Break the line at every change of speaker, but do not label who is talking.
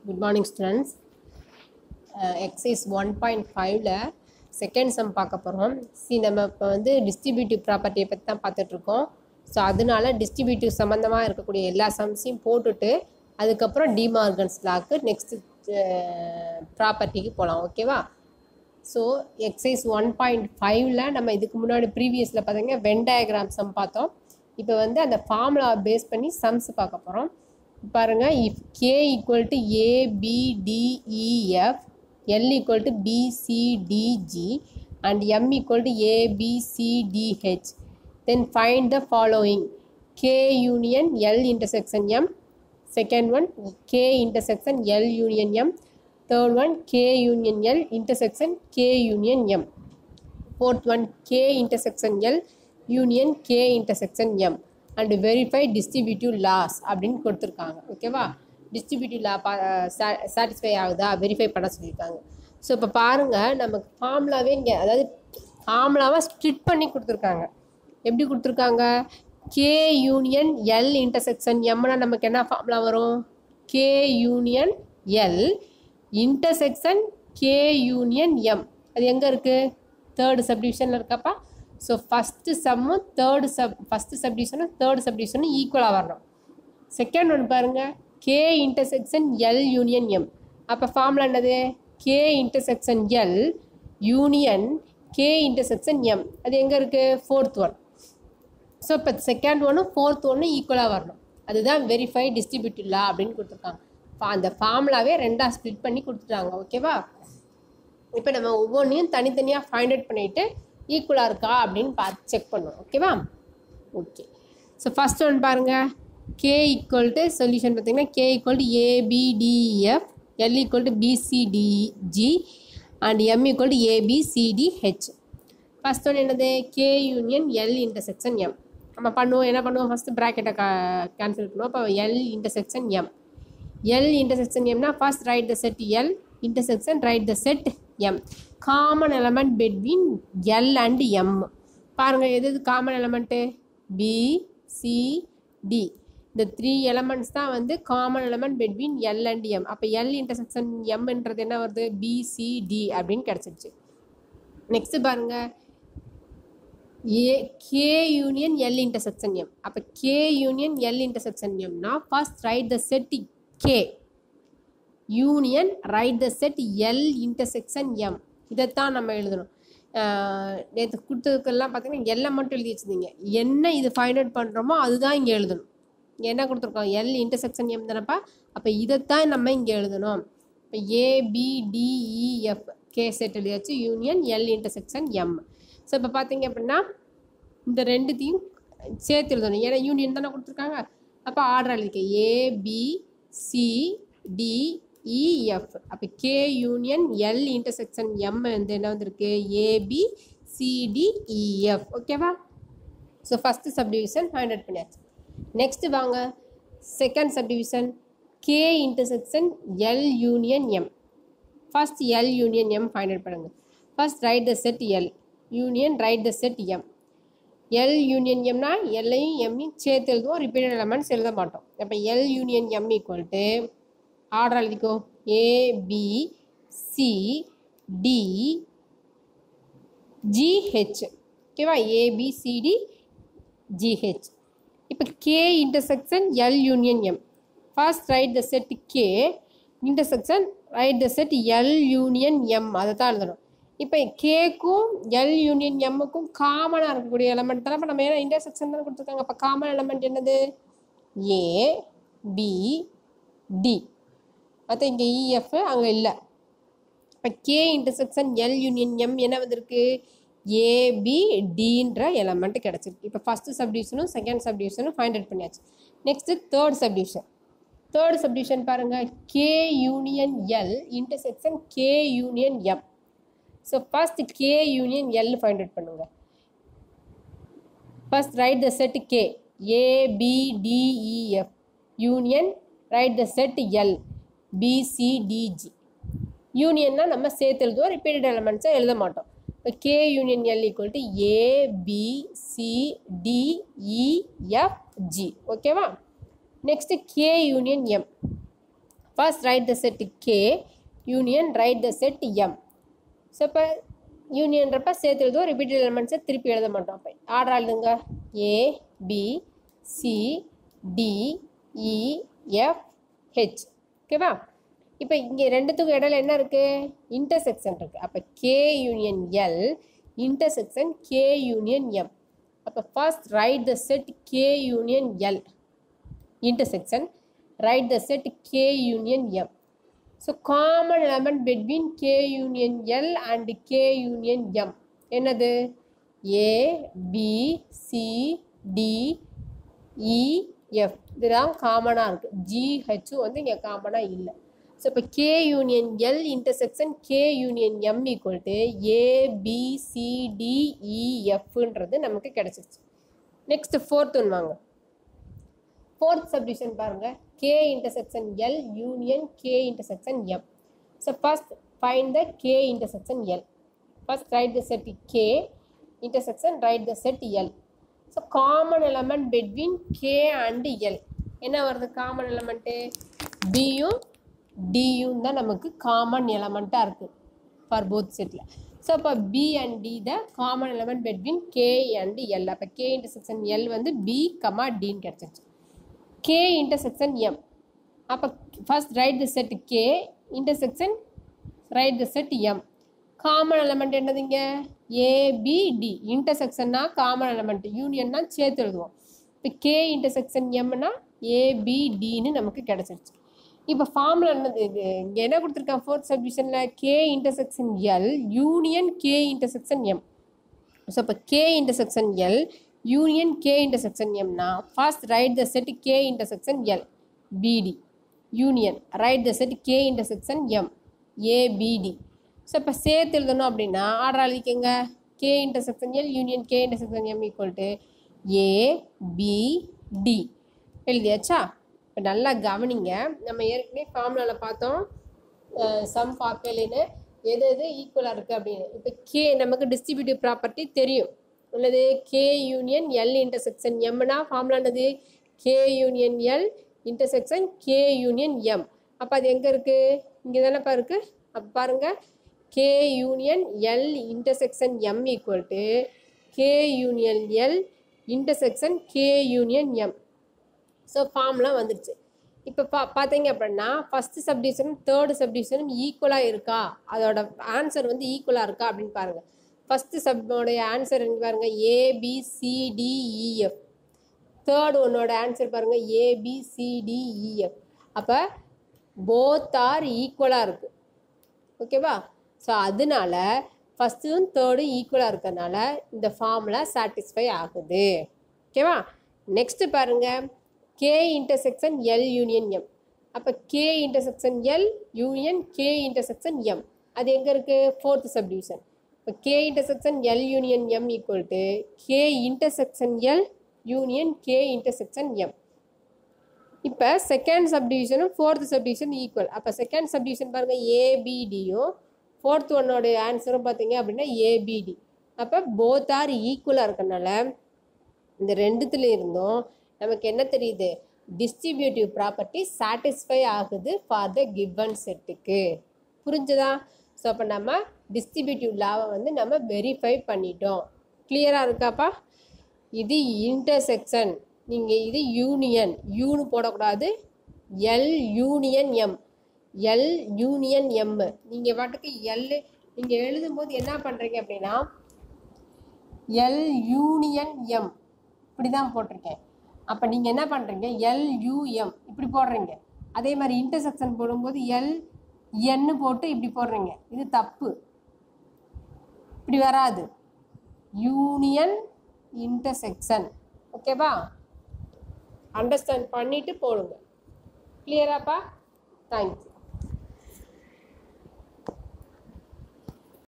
good morning students exercise one point ஃபைவ்ல second sum பார்க்க போகிறோம் சி நம்ம இப்போ வந்து டிஸ்ட்ரிபியூட்டிவ் ப்ராப்பர்ட்டியை பற்றி தான் பார்த்துட்ருக்கோம் ஸோ அதனால டிஸ்ட்ரிபியூட்டிவ் சம்மந்தமாக இருக்கக்கூடிய எல்லா சம்ஸையும் போட்டுட்டு அதுக்கப்புறம் டிமார்கன்ஸ் லாக்கு நெக்ஸ்ட் ப்ராப்பர்ட்டிக்கு போகலாம் ஓகேவா ஸோ எக்ஸைஸ் ஒன் பாயிண்ட் ஃபைவ்ல நம்ம இதுக்கு முன்னாடி ப்ரீவியஸில் பார்த்தீங்கன்னா வென் டயக்ராம் சம் பார்த்தோம் இப்போ வந்து அந்த ஃபார்முலா பேஸ் பண்ணி சம்ஸ் பார்க்க போகிறோம் பாருங்க if K equal to A B D E F L equal to B C D G and M equal to A B C D H then find the following K union L intersection M second one K intersection L union M third one K union L intersection K union M fourth one K intersection L union K intersection M and verify distributive laws அப்படின்னு கொடுத்துருக்காங்க ஓகேவா distributive லா பா satisfy ஆகுதா verify பண்ண சொல்லியிருக்காங்க so இப்போ பாருங்கள் நமக்கு ஃபார்முலாவே இங்கே அதாவது ஃபார்முலாவாக ஸ்ப்ளிட் பண்ணி கொடுத்துருக்காங்க எப்படி கொடுத்துருக்காங்க கே யூனியன் எல் இன்டர்செக்ஷன் எம்னா நமக்கு என்ன ஃபார்முலா வரும் K union L intersection K union M அது எங்கே இருக்குது தேர்டு சப்டிவிஷனில் இருக்கப்பா ஸோ ஃபஸ்ட்டு சம்மும் தேர்டு சப் ஃபஸ்ட்டு சப்டிவிஷனும் தேர்டு சப்டிவிஷனும் ஈக்குவலாக வரணும் செகண்ட் ஒன்று பாருங்கள் K intersection L union M அப்போ ஃபார்முலா என்னது K intersection L union K intersection M அது எங்கே இருக்குது ஃபோர்த் ஒன் ஸோ இப்போ செகண்ட் ஒன்று ஃபோர்த் ஒன்று ஈக்குவலாக வரணும் அதுதான் வெரிஃபை டிஸ்ட்ரிபியூட்டிவ் லா அப்படின்னு கொடுத்துருக்காங்க அந்த ஃபார்முலாவே ரெண்டாக ஸ்ப்ளிட் பண்ணி கொடுத்துட்டாங்க ஓகேவா இப்போ நம்ம ஒவ்வொன்றையும் தனித்தனியாக ஃபைண்ட் அவுட் பண்ணிவிட்டு ஈக்குவலாக இருக்கா அப்படின்னு பார்த்து செக் பண்ணணும் ஓகேவா ஓகே ஸோ ஃபஸ்ட் ஒன் பாருங்கள் கே ஈக்குவல் டு சொல்யூஷன் பார்த்தீங்கன்னா K equal to A B D F L equal to B C D G and M equal to A B C D H first one என்னது K union L intersection M நம்ம பண்ணுவோம் என்ன பண்ணுவோம் ஃபஸ்ட்டு ப்ராக்கெட்டை கா கேன்சல் பண்ணுவோம் இப்போ L intersection M L intersection எம்னா first write the set L intersection write the set M common element between L and M பாருங்கள் எது எது common element B C D இந்த த்ரீ எலமெண்ட்ஸ் தான் வந்து common element between L and M அப்போ L intersection எம்ன்றது என்ன வருது பிசிடி அப்படின்னு கிடச்சிருச்சு நெக்ஸ்ட்டு பாருங்கள் ஏ K union L intersection M அப்போ கே யூனியன் எல் இன்டர்செக்ஷன் எம்னா first write the set K union write the set L intersection M இதைத்தான் நம்ம எழுதணும் நேற்று கொடுத்ததுக்கெல்லாம் பார்த்தீங்கன்னா எல்லை மட்டும் எழுதி வச்சுருந்தீங்க என்ன இது ஃபைண்ட் அவுட் பண்ணுறோமோ அதுதான் இங்கே எழுதணும் இங்கே என்ன கொடுத்துருக்கோம் எல் இன்டர்செக்ஷன் எம் தானப்பா அப்போ இதைத்தான் நம்ம இங்கே எழுதணும் இப்போ ஏபிடிஇஎஃப் கே செட் எழுதியாச்சு union L intersection M so இப்போ பார்த்தீங்க அப்படின்னா இந்த ரெண்டுத்தையும் சேர்த்து எழுதணும் ஏன்னா யூனியன் தானே கொடுத்துருக்காங்க அப்போ ஆர்டர் எழுதிக்க ஏபி சி டி இஎஃப் அப்போ K union L intersection M வந்து என்ன வந்திருக்கு ஏபி சிடிஇஎஃப் ஓகேவா so first subdivision find out பண்ணியாச்சு நெக்ஸ்ட்டு வாங்க second subdivision K intersection L union M first L union M find out பண்ணுங்கள் first write the set L union write the set M L union எம்னா எல்லையும் எம்மையும் சேர்த்து எழுதுவோம் repeated elements எழுத மாட்டோம் அப்போ L union M equal to order எழுதிக்கோ A B C D G H ஓகேவா ஏபிசிடி ஜிஹெச் இப்போ K intersection L union M first write the set K intersection write the set L union M அதை தான் எழுதணும் இப்போ கேக்கும் எல் யூனியன் எம்முக்கும் காமனாக இருக்கக்கூடிய element தானே இப்போ நம்ம ஏன்னா இன்டர்செக்ஷன் தானே கொடுத்துருக்காங்க அப்போ காமன் எலமெண்ட் என்னது ஏ பி டி மற்ற இங்கே இஎஃப் அங்கே இல்லை இப்போ K intersection L union M என்ன வந்திருக்கு ஏபிடின்ற எலமெண்ட் கிடச்சிருக்கு இப்போ ஃபஸ்ட்டு சப்டிவிஷனும் செகண்ட் சப்டிவிஷனும் ஃபைண்ட் அவுட் பண்ணியாச்சு next third subdivision third subdivision பாருங்கள் K union L intersection K union M so first K union L find out பண்ணுங்க first write the set K ABDEF union write the set L பிசிடிஜி யூனியன்னா நம்ம சேர்த்து எழுதுவோம் repeated எலமெண்ட்ஸை எழுத மாட்டோம் இப்போ K union L equal to ABCDEFG ஓகேவா next K union M first write the set K union write the set M so இப்போ யூனியன்றப்ப சேர்த்து எழுதுவோம் ரிப்பீட்டட் எலமெண்ட்ஸை திருப்பி எழுத மாட்டோம் அப்போ ஆர்டர் எழுதுங்க A B C D E F H ஓகேவா இப்போ இங்கே ரெண்டுத்துக்கும் இடையில என்ன இருக்குது இன்டர்செக்ஷன் இருக்குது அப்போ K union L intersection K union M அப்போ first write the set K union L intersection write the set k union m so common element between k union l and k union m என்னது a b c d e f இதுதான் காமனாக இருக்குது ஜிஹெச்சும் வந்து இங்கே காமனாக இல்லை so இப்போ K union L intersection K union M equal to A B C D E எஃப்ன்றது நமக்கு கிடச்சிருச்சு நெக்ஸ்ட் ஃபோர்த் ஒன்று வாங்க ஃபோர்த் சப்டிவிஷன் பாருங்க K intersection L union K intersection M so first find the K intersection L first write the set K intersection write the set L so common element between K and L என்ன வருது common element பியும் டியும் தான் நமக்கு common எலமெண்ட்டாக இருக்குது for both செட்டில் so அப்போ B and D the common element between K and L அப்போ கே இன்டர்செக்ஷன் எல் வந்து பி கமா டின்னு கிடச்சிருச்சு k intersection m அப்போ first write the set k intersection write the set m common element என்னதுங்க ABD இன்டர்செக்ஷன்னா common element யூனியன்னா சேர்த்து எழுதுவோம் இப்போ கே இன்டர்செக்ஷன் எம்னா ஏபிடின்னு நமக்கு கிடச்சிருச்சு இப்போ ஃபார்முலா என்னது இது இங்கே என்ன கொடுத்துருக்கான் ஃபோர்த் சப்டிஷனில் K intersection L union K intersection M so இப்போ K intersection L union K intersection எம்னா first write the set K intersection L BD union write the set K intersection M ABD so இப்போ சேர்த்து எழுதணும் அப்படின்னா order எழுதிக்கங்க K intersection L union K intersection M equal to ABD எழுதியாச்சா இப்போ நல்லா கவனிங்க நம்ம ஏற்கனவே ஃபார்முலாவில் பார்த்தோம் சம் ஃபார்முலின்னு எது எது ஈக்குவலாக இருக்குது அப்படின்னு இப்போ கே நமக்கு டிஸ்ட்ரிபியூட்டிவ் ப்ராப்பர்ட்டி தெரியும் உள்ளது கே யூனியன் எல் இன்டர்செக்ஷன் எம்னா ஃபார்முலானது K union L intersection K union M அப்போ அது எங்கே இருக்குது இங்கே தானேப்பா இருக்குது அப்போ பாருங்கள் K union L intersection M equal to K union L intersection K union M so ஃபார்ம்லாம் வந்துடுச்சு இப்போ பா பார்த்தீங்க அப்படின்னா ஃபஸ்ட்டு சப்டிவிஷனும் தேர்டு சப்டிவிஷனும் ஈக்குவலாக இருக்கா அதோட ஆன்சர் வந்து ஈக்குவலாக இருக்கா அப்படின்னு பாருங்கள் ஃபஸ்ட்டு சப்போடைய ஆன்சர் என்ன பாருங்கள் ஏபிசிடிஇஎஃப் தேர்ட் ஒன்னோட ஆன்சர் பாருங்கள் ஏபிசிடிஇஎஃப் அப்போ போத் ஆர் ஈக்குவலாக இருக்குது ஓகேவா ஸோ அதனால ஃபஸ்ட்டும் தேர்டும் ஈக்குவலாக இருக்கறனால இந்த ஃபார்முலா சாட்டிஸ்ஃபை ஆகுது ஓகேவா நெக்ஸ்ட் பாருங்க K intersection L union M அப்போ K intersection L union K intersection M அது எங்கே இருக்குது ஃபோர்த் சப்டிவிஷன் இப்போ K intersection L union M equal to K intersection L union K intersection M இப்போ second சப்டிவிஷனும் ஃபோர்த் சப்டிவிஷன் ஈக்குவல் அப்போ second subdivision பாருங்கள் ஏபிடியும் ஃபோர்த் ஒன்னோட ஆன்சரும் பார்த்தீங்க அப்படின்னா ஏபிடி அப்போ போத் ஆர் ஈக்குவலாக இருக்கனால இந்த ரெண்டுத்துல இருந்தும் நமக்கு என்ன தெரியுது டிஸ்ட்ரிபியூட்டிவ் ப்ராப்பர்ட்டி சாட்டிஸ்ஃபை ஆகுது ஃபார் த கிவன் செட்டுக்கு புரிஞ்சுதா ஸோ அப்போ நம்ம டிஸ்ட்ரிபியூட்டிவ் லாவை வந்து நம்ம வெரிஃபை பண்ணிட்டோம் கிளியராக இருக்காப்பா இது இன்டர்செக்ஷன் நீங்கள் இது யூனியன் யூனு போடக்கூடாது L union M L union M நீங்கள் பாட்டுக்கு எல் நீங்கள் எழுதும்போது என்ன பண்ணுறீங்க அப்படின்னா எல் யூனியன் எம் இப்படி தான் போட்டிருக்கேன் அப்போ நீங்கள் என்ன பண்ணுறீங்க எல் யூஎம் இப்படி போடுறீங்க அதே மாதிரி இன்டர்செக்ஷன் போடும்போது எல் என்னு போட்டு இப்படி போடுறீங்க இது தப்பு இப்படி வராது யூனியன் இன்டர்செக்ஷன் ஓகேவா அண்டர்ஸ்டாண்ட் பண்ணிட்டு போடுங்க கிளியராப்பா தேங்க்யூ